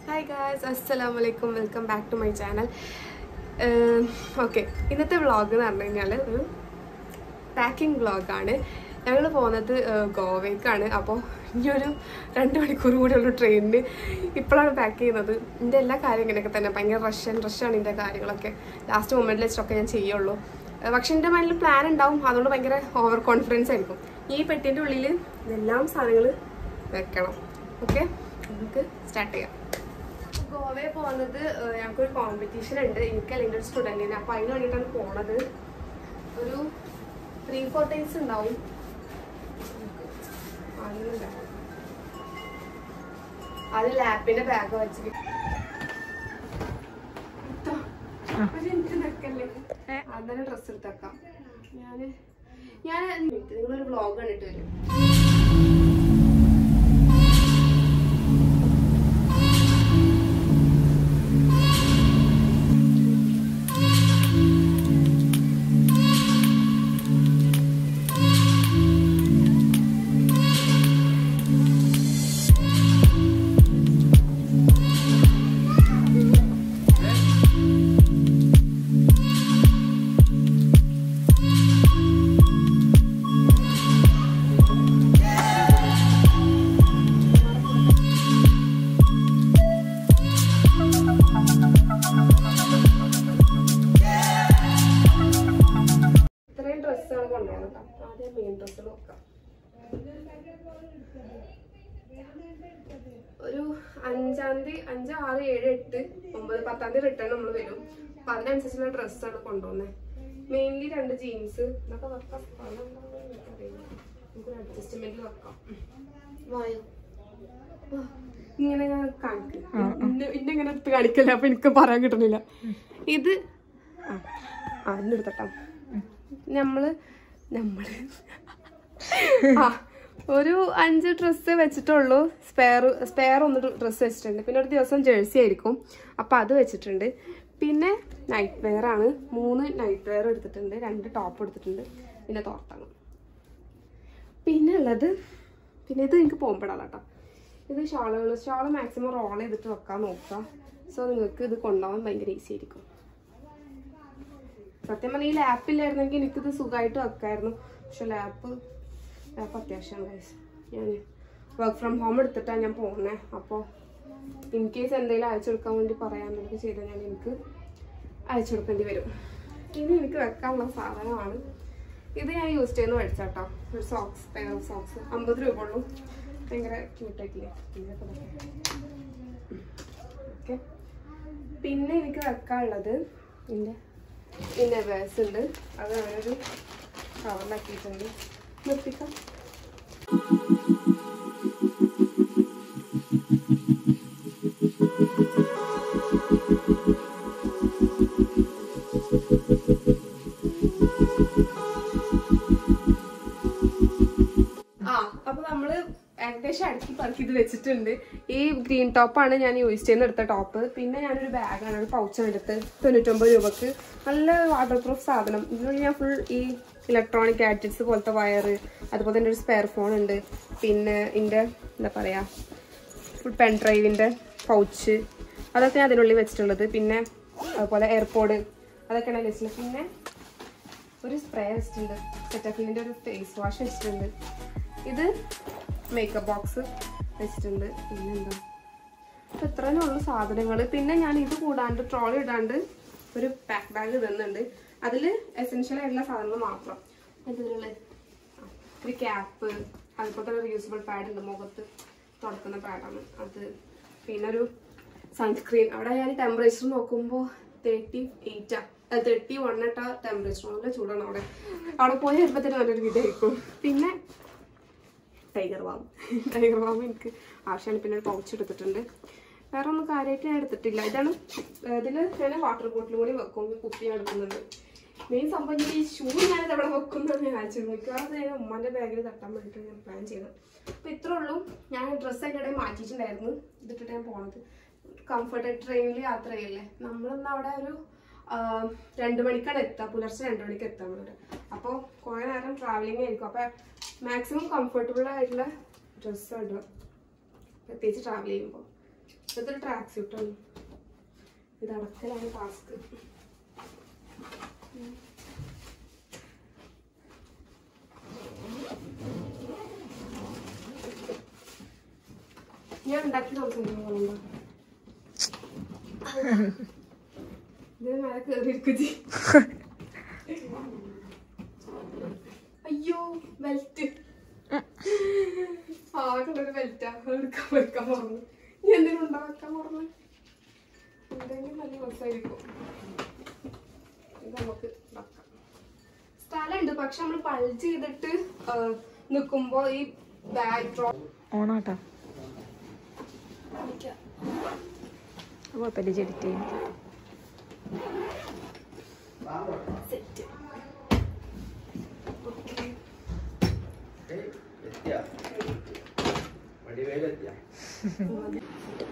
Hi guys അസ്സലാമു അലൈക്കും welcome back to my channel okay ഇന്നത്തെ വ്ളോഗ് എന്ന് പറഞ്ഞു കഴിഞ്ഞാൽ ഒരു പാക്കിംഗ് വ്ളോഗാണ് ഞങ്ങൾ പോകുന്നത് ഏഹ്, ഗോവയ്ക്കാണ് അപ്പോൾ ഇനി ഒരു രണ്ട് മണിക്കൂർ കൂടെ ഉള്ളു ട്രെയിനിന് ഇപ്പോഴാണ് പാക്ക് ചെയ്യുന്നത് എൻ്റെ എല്ലാ കാര്യം ഇങ്ങനെയൊക്കെ തന്നെ ഭയങ്കര റഷ്യൻ റഷാണ് ഇതിൻ്റെ കാര്യങ്ങളൊക്കെ ലാസ്റ്റ് മൊമെൻറ്റിൽ വെച്ചിട്ടൊക്കെ ഞാൻ ചെയ്യുള്ളൂ ഏഹ്, പക്ഷെ എൻ്റെ മൈൻഡിൽ പ്ലാൻ ഉണ്ടാവും അതുകൊണ്ട് ഭയങ്കര ഓവർ കോൺഫിഡൻസ് ആയിരിക്കും ഈ പെട്ടിൻ്റെ ഉള്ളിൽ ഇതെല്ലാം സാധനങ്ങൾ വെക്കണം ഓക്കെ നമുക്ക് സ്റ്റാർട്ട് ചെയ്യാം ഗോവയിൽ പോകുന്നത് ഏഹ്, ഞങ്ങൾക്കൊരു കോമ്പറ്റീഷൻ ഉണ്ട് എനിക്കല്ല എൻ്റെ ഒരു സ്റ്റുഡൻറ്റിന് അപ്പോൾ അതിന് വേണ്ടിയിട്ടാണ് പോണത് ഒരു ത്രീ ഫോർ ഡേയ്സ് ഉണ്ടാവും അങ്ങനെയുണ്ടാവും. അത് ലാപ്പിന്റെ ബാഗ് വെച്ചിട്ട് പക്ഷെ എനിക്ക് നിക്കല്ലേ അന്നേരം ഡ്രസ്സ് എടുത്തേക്കാം ഞാന് ഞാൻ നിങ്ങളൊരു വ്ളോഗ് കണ്ടിട്ട് വരും ഇത്രയും ഡ്രസ്സാണ് കൊണ്ടുപോകുന്നത് കേട്ടോ ആദ്യം മെയിൻ ഡ്രസ്സ് നോക്കാം ഒരു അഞ്ചാം തീയതി അഞ്ച് ആറ് ഏഴ് എട്ട് ഒമ്പത് പത്താം തീയതി റിട്ടേൺ നമ്മൾ വരും അപ്പൊ അതിനനുസരിച്ചുള്ള ഡ്രസ്സാണ് കൊണ്ടുപോകുന്നത് മെയിൻലി രണ്ട് ജീൻസ് ഇതൊക്കെ വെക്കാം സ്ഥലം ഉണ്ടോന്ന് എനിക്കറിയില്ല. നമുക്കൊരു അഡ്ജസ്റ്റ്മെന്റിൽ വെക്കാം വായോ ആ, ഇങ്ങനെ ഞാൻ കാണിക്കും ഇന്നെ ഇന്നെ ഇങ്ങനെ എടുത്ത് കാണിക്കല്ലേ അപ്പൊ എനിക്ക് പറയാൻ കിട്ടണില്ല ഇത് ആ ആ എന്നെ എടുത്തട്ടാ നമ്മള് നമ്മള് ആ ഒരു അഞ്ച് ഡ്രസ്സ് വെച്ചിട്ടുള്ളൂ സ്പെയർ സ്പെയർ ഒന്ന് ഡ്രസ്സ് വെച്ചിട്ടുണ്ട് പിന്നെ ഒരു ദിവസം ജേഴ്സി ആയിരിക്കും അപ്പം അത് വെച്ചിട്ടുണ്ട് പിന്നെ നൈറ്റ് വെയർ ആണ് മൂന്ന് നൈറ്റ് വെയർ എടുത്തിട്ടുണ്ട് രണ്ട് ടോപ്പ് എടുത്തിട്ടുണ്ട് പിന്നെ തോർത്താണ് പിന്നെ ഉള്ളത് പിന്നെ ഇത് എനിക്ക് പോകുമ്പോഴാണ് കേട്ടോ ഇത് ഷാളുകൾ ഷാള് മാക്സിമം റോൾ ചെയ്തിട്ട് വെക്കാൻ നോക്കുക സോ നിങ്ങൾക്ക് ഇത് കൊണ്ടുപോകാൻ ഭയങ്കര ഈസി ആയിരിക്കും സത്യം പറഞ്ഞാൽ ഈ ലാപ്പില്ലായിരുന്നെങ്കിൽ എനിക്കിത് സുഖമായിട്ട് വെക്കായിരുന്നു പക്ഷെ ലാപ്പ് ലാപ്പ് അത്യാവശ്യമാണ് ഗൈസ് ഞാൻ വർക്ക് ഫ്രം ഹോം എടുത്തിട്ടാണ് ഞാൻ പോകുന്നത് അപ്പോൾ ഇൻ കേസ് എന്തെങ്കിലും അയച്ചു കൊടുക്കാൻ വേണ്ടി പറയാമെന്നൊക്കെ ചെയ്ത് ഞാൻ എനിക്ക് അയച്ചു കൊടുക്കേണ്ടി വരും ഇനി എനിക്ക് വെക്കാനുള്ള സാധനമാണ് ഇത് ഞാൻ യൂസ് ചെയ്യുന്ന മേടിച്ചാട്ടോ ഒരു സോക്സ് പെയർ ഓഫ് സോക്സ് അമ്പത് രൂപ ഉള്ളൂ ഭയങ്കര ക്യൂട്ടായിട്ടില്ലേ ഓക്കെ പിന്നെ എനിക്ക് വെക്കാനുള്ളത് എൻ്റെ പിന്നെ വേഴ്സ് ഉണ്ട് അത് അവരൊരു കവറിലാക്കിയിട്ടുണ്ട് നിർത്തിക്കാം ആ അപ്പൊ നമ്മള് ഏകദേശം അടുക്കി പറക്കി ഇത് വെച്ചിട്ടുണ്ട് ഈ ഗ്രീൻ ടോപ്പാണ് ഞാൻ യൂസ് ചെയ്യുന്ന എടുത്ത ടോപ്പ് പിന്നെ ഞാനൊരു ബാഗാണ് ഒരു പൗച്ചാണ് എടുത്ത് തൊണ്ണൂറ്റൊമ്പത് രൂപക്ക് നല്ല വാട്ടർ പ്രൂഫ് സാധനം ഇതിനുള്ളിൽ ഞാൻ ഫുൾ ഈ ഇലക്ട്രോണിക് ഗാഡ്ജറ്റ്സ് പോലത്തെ വയറ് അതുപോലെ തന്നെ ഒരു സ്പെയർ ഫോൺ ഉണ്ട് പിന്നെ ഇതിൻ്റെ എന്താ പറയാ ഫുൾ പെൻ ഡ്രൈവിൻ്റെ പൗച്ച് അതൊക്കെ ഞാൻ അതിനുള്ളിൽ വെച്ചിട്ടുള്ളത് പിന്നെ അതുപോലെ എയർപോഡ് അതൊക്കെയാണ് ലിസ്റ്റിൽ പിന്നെ ഒരു സ്പ്രേ വെച്ചിട്ടുണ്ട് സെറ്റഫിലിൻ്റെ ഒരു ഫേസ് വാഷ് വെച്ചിട്ടുണ്ട് ഇത് മേക്കപ്പ് ബോക്സ് വെച്ചിട്ടുണ്ട് പിന്നെ എന്താ അപ്പൊ ഇത്രയും ഉള്ളു സാധനങ്ങൾ പിന്നെ ഞാൻ ഇത് കൂടാണ്ട് ട്രോളി ഇടാണ്ട് ഒരു പാക്ക് ബാഗ് ഇടുന്നുണ്ട് അതിൽ എസെൻഷ്യൽ ആയിട്ടുള്ള സാധനങ്ങൾ മാത്രം ഇതിലുള്ള ഒരു ക്യാപ്പ് അതുപോലെ തന്നെ റീയൂസബിൾ പാഡ് ഉണ്ട് മുഖത്ത് തുടക്കുന്ന പാഡാണ് അത് പിന്നെ ഒരു സൺസ്ക്രീൻ അവിടെ ഞാൻ ടെമ്പറേച്ചർ നോക്കുമ്പോൾ തേർട്ടി എയ്റ്റാ തേർട്ടി വൺ ഇട്ട ടെമ്പറേച്ചർ നല്ല ചൂടാണ് അവിടെ അവിടെ പോയി വരുമ്പോഴത്തേനും നല്ലൊരു വിധമായിരിക്കും പിന്നെ ടൈഗർ വാം ടൈഗർ വാം എനിക്ക് ആവശ്യമാണ് പിന്നെ ഒരു പൗച്ച് എടുത്തിട്ടുണ്ട് വേറെ ഒന്നും കാര്യമായിട്ട് ഞാൻ എടുത്തിട്ടില്ല ഇതാണ് ഇതിൽ ഞാൻ വാട്ടർ ബോട്ടിൽ കൂടി വെക്കും ഈ കുപ്പി ഞാൻ എടുക്കുന്നുണ്ട് മെയിൻ സംഭവം ഈ ഷൂ ഞാനിത് എവിടെ വെക്കുന്നത് ഞാൻ അയച്ചു മിക്കവാറും ഞാൻ ഉമ്മാൻ്റെ ബാഗിൽ തട്ടാൻ വേണ്ടിയിട്ട് ഞാൻ പ്ലാൻ ചെയ്യണം അപ്പോൾ ഇത്രേ ഉള്ളൂ ഞാൻ ഡ്രസ്സ് അതിൻ്റെ ഇടയിൽ മാറ്റിയിട്ടുണ്ടായിരുന്നു ഇതിട്ടിട്ട് ഞാൻ പോണത് കംഫർട്ട് ട്രെയിനിൽ യാത്ര ചെയ്യല്ലേ നമ്മളിന്ന് അവിടെ ഒരു ആ, രണ്ട് മണിക്കാണ് എത്തുക പുലർച്ചെ രണ്ട് മണിക്ക് എത്താൻ വേണ്ടിയിട്ട് അപ്പോൾ കുറേ നേരം ട്രാവലിംഗ് ആയിരിക്കും അപ്പോൾ മാക്സിമം കംഫർട്ടബിൾ ആയിട്ടുള്ള ഡ്രസ്സ് ഇടുക പ്രത്യേകിച്ച് ട്രാവൽ ചെയ്യുമ്പോൾ ഇതൊരു ട്രാക്ക് സ്യൂട്ടാണ് ഇത് അടക്കലാണ് ടാസ്ക് ഞാൻ ഉണ്ടാക്കി സംസാരിക്കുന്നുണ്ടോ ഇതിന് മേലെ കയറിയിരിക്കും അയ്യോ ബെൽറ്റ് ആകെയുള്ളൊരു ബെൽറ്റാ എടുക്കാൻ വെക്കാൻ പറഞ്ഞു നീ എന്തെങ്കിലും ഉണ്ടോ വെക്കാൻ പറഞ്ഞു എന്തെങ്കിലും നല്ല രസമായിരിക്കും ഇത് നമുക്ക് വെക്കാം സ്ഥലമുണ്ട് പക്ഷെ നമ്മൾ പൾജ് ചെയ്തിട്ട് നിൽക്കുമ്പോ ഈ ബാക്ക് ഡ്രോപ്പ് ഓണാട്ടാ കുഴപ്പമില്ല എഡിറ്റ് ചെയ്യും സെറ്റ് ഓക്കെ എത്തിയ വടിവേലെത്തിയ